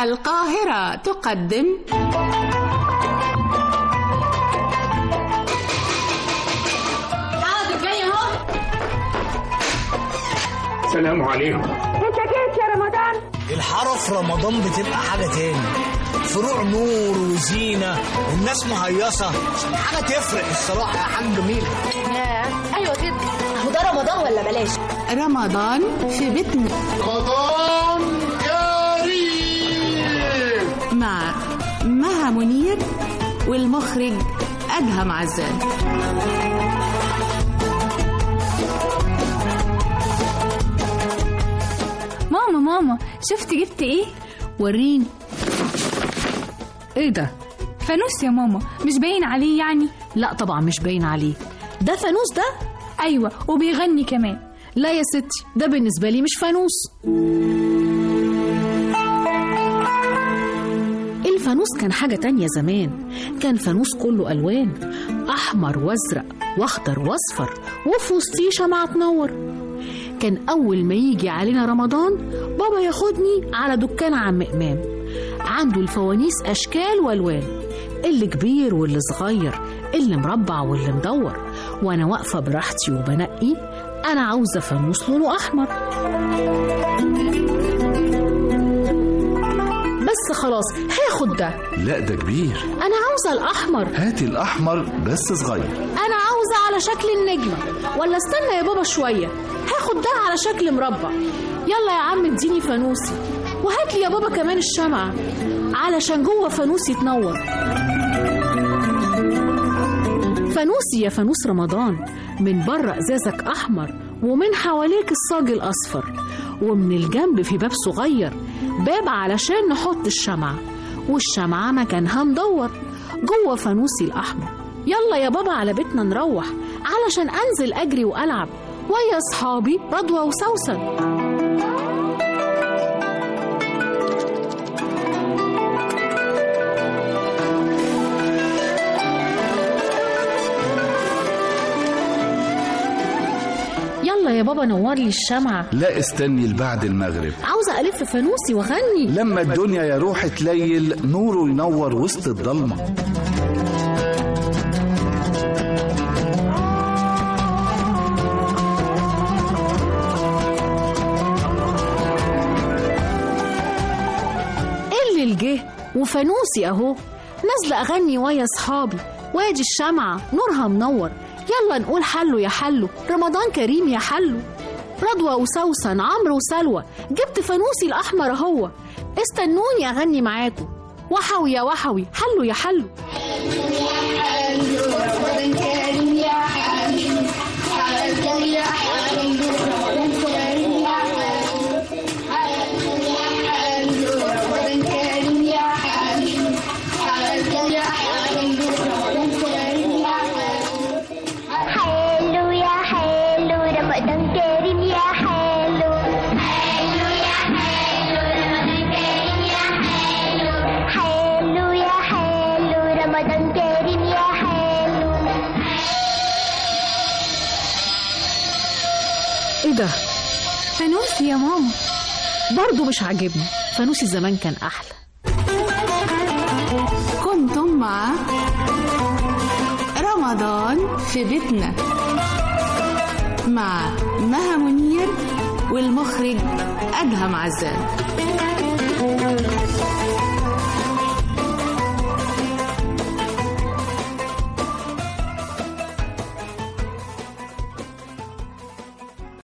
القاهرة تقدم حاضر جاي اهو السلام عليكم انت جيت يا رمضان الحارة في رمضان بتبقى حاجة تاني فروع نور وزينة والناس مهيصة حاجة تفرح الصراحة يا حاج جميل ايوه كده اهو ده رمضان ولا بلاش رمضان في بيتنا رمضان كريم مع مها منير والمخرج أدهم عزام ماما ماما شفت جبت ايه وريني ايه ده؟ فانوس يا ماما مش باين عليه يعني لا طبعا مش باين عليه ده فانوس ده ايوه وبيغني كمان لا يا ستي ده بالنسبة لي مش فانوس الفانوس كان حاجة تانية زمان كان فانوس كله ألوان أحمر وأزرق وأخضر وأصفر وفي وسطيه شمعة تنور كان أول ما يجي علينا رمضان بابا ياخدني على دكان عم إمام عنده الفوانيس أشكال وألوان اللي كبير واللي صغير اللي مربع واللي مدور وأنا واقفة براحتي وبنقي أنا عاوزة فانوس لونه أحمر بس خلاص هاخد ده لا ده كبير أنا عاوزة الأحمر هاتي الأحمر بس صغير أنا عاوزة على شكل النجمة ولا استنى يا بابا شوية هاخد ده على شكل مربع يلا يا عم اديني فانوسي وهات لي يا بابا كمان الشمعة علشان جوه فانوسي تنور فانوسي يا فانوس رمضان من بره ازازك احمر ومن حواليك الصاج الاصفر ومن الجنب في باب صغير باب علشان نحط الشمعة والشمعة مكانها مدور جوه فانوسي الاحمر يلا يا بابا على بيتنا نروح علشان انزل اجري والعب ويا اصحابي رضوى وسوسن يلا يا بابا نور لي الشمعة لا استني لبعد المغرب عاوزة ألف فانوسي وأغني لما الدنيا يا روح تليل نوره ينور وسط الضلمة اللي جه وفانوسي أهو نازلة أغني ويا أصحابي وادي الشمعة نورها منور يلا نقول حلو يا حلو رمضان كريم يا حلو رضوى وسوسن عمرو وسلوى جبت فانوسي الأحمر أهو استنوني أغني معاكم وحوي يا وحوي حلو يا حلو حلو يا حلو رمضان كريم يا حلو حلو يا حلو رمضان كريم يا حلو حلو يا حلو رمضان كريم يا حلو إيه ده فانوس يا ماما برضه مش عاجبني فانوسي زمان كان أحلى كنتم مع رمضان في بيتنا مع مها منير والمخرج أدهم عزام